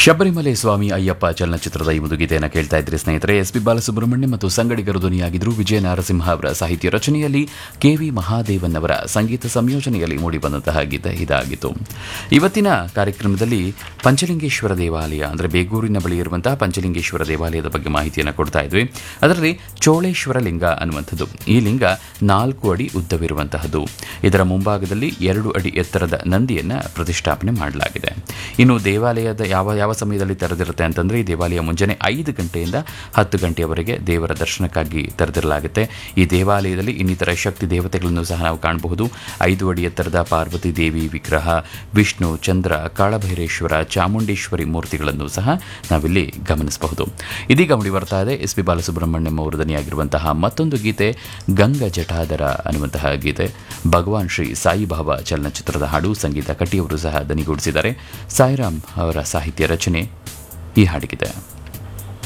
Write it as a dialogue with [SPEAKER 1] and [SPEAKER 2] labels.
[SPEAKER 1] ಶಬರಿಮಲೆ ಸ್ವಾಮಿ ಅಯ್ಯಪ್ಪ ಚಲನಚಿತ್ರದ ಈ ಒಂದು ಗೀತೆಯನ್ನು ಕೇಳ್ತಾ ಇದ್ರಿ ಸ್ನೇಹಿತರೆ ಎಸ್ ಪಿ ಬಾಲಸುಬ್ರಹ್ಮಣ್ಯ ಮತ್ತು ಸಂಗಡಿಗರು ಧ್ವನಿಯಾಗಿದ್ದರು ವಿಜಯ ನರಸಿಂಹ ಅವರ ಸಾಹಿತ್ಯ ರಚನೆಯಲ್ಲಿ ಕೆ ವಿ ಮಹಾದೇವನ್ ಅವರ ಸಂಗೀತ ಸಂಯೋಜನೆಯಲ್ಲಿ ಮೂಡಿಬಂದಂತಹ ಗೀತೆ ಇದಾಗಿತ್ತು ಇವತ್ತಿನ ಕಾರ್ಯಕ್ರಮದಲ್ಲಿ ಪಂಚಲಿಂಗೇಶ್ವರ ದೇವಾಲಯ ಅಂದರೆ ಬೇಗೂರಿನ ಬಳಿ ಇರುವಂತಹ ಪಂಚಲಿಂಗೇಶ್ವರ ದೇವಾಲಯದ ಬಗ್ಗೆ ಮಾಹಿತಿಯನ್ನು ಕೊಡ್ತಾ ಇದ್ವಿ ಅದರಲ್ಲಿ ಚೋಳೇಶ್ವರ ಲಿಂಗ ಅನ್ನುವಂಥದ್ದು ಈ ಲಿಂಗ ನಾಲ್ಕು ಅಡಿ ಉದ್ದವಿರುವಂತಹದ್ದು ಇದರ ಮುಂಭಾಗದಲ್ಲಿ ಎರಡು ಅಡಿ ಎತ್ತರದ ನಂದಿಯನ್ನು ಪ್ರತಿಷ್ಠಾಪನೆ ಮಾಡಲಾಗಿದೆ ಇನ್ನು ದೇವಾಲಯದ ಯಾವ ಯಾವ ಸಮಯದಲ್ಲಿ ತೆರೆದಿರುತ್ತೆ ಅಂತಂದರೆ ಈ ದೇವಾಲಯ ಮುಂಜಾನೆ ಐದು ಗಂಟೆಯಿಂದ ಹತ್ತು ಗಂಟೆಯವರೆಗೆ ದೇವರ ದರ್ಶನಕ್ಕಾಗಿ ತೆರೆದಿರಲಾಗುತ್ತೆ ಈ ದೇವಾಲಯದಲ್ಲಿ ಇನ್ನಿತರ ಶಕ್ತಿ ದೇವತೆಗಳನ್ನು ಸಹ ನಾವು ಕಾಣಬಹುದು ಐದು ಅಡಿ ಎತ್ತರದ ಪಾರ್ವತಿ ದೇವಿ ವಿಗ್ರಹ ವಿಷ್ಣು ಚಂದ್ರ ಕಾಳಭೈರೇಶ್ವರ ಚಾಮುಂಡೇಶ್ವರಿ ಮೂರ್ತಿಗಳನ್ನು ಸಹ ನಾವಿಲ್ಲಿ ಗಮನಿಸಬಹುದು ಇದೀಗ ಮುಡಿ ಬರ್ತಾ ಇದೆ ಎಸ್ ಪಿ ಬಾಲಸುಬ್ರಹ್ಮಣ್ಯಂ ಅವರು ದನಿಯಾಗಿರುವಂತಹ ಮತ್ತೊಂದು ಗೀತೆ ಗಂಗ ಜಟಾಧರ ಅನ್ನುವಂತಹ ಗೀತೆ ಭಗವಾನ್ ಶ್ರೀ ಸಾಯಿಬಾಬಾ ಚಲನಚಿತ್ರದ ಹಾಡು ಸಂಗೀತ ಕಟ್ಟಿಯವರು ಸಹ ದನಿಗೂಡಿಸಿದ್ದಾರೆ ಸಾಯಿರಾಮ್ ಅವರ ಸಾಹಿತ್ಯ ರಚನೆ ಈ ಹಾಡಿಗಿದೆ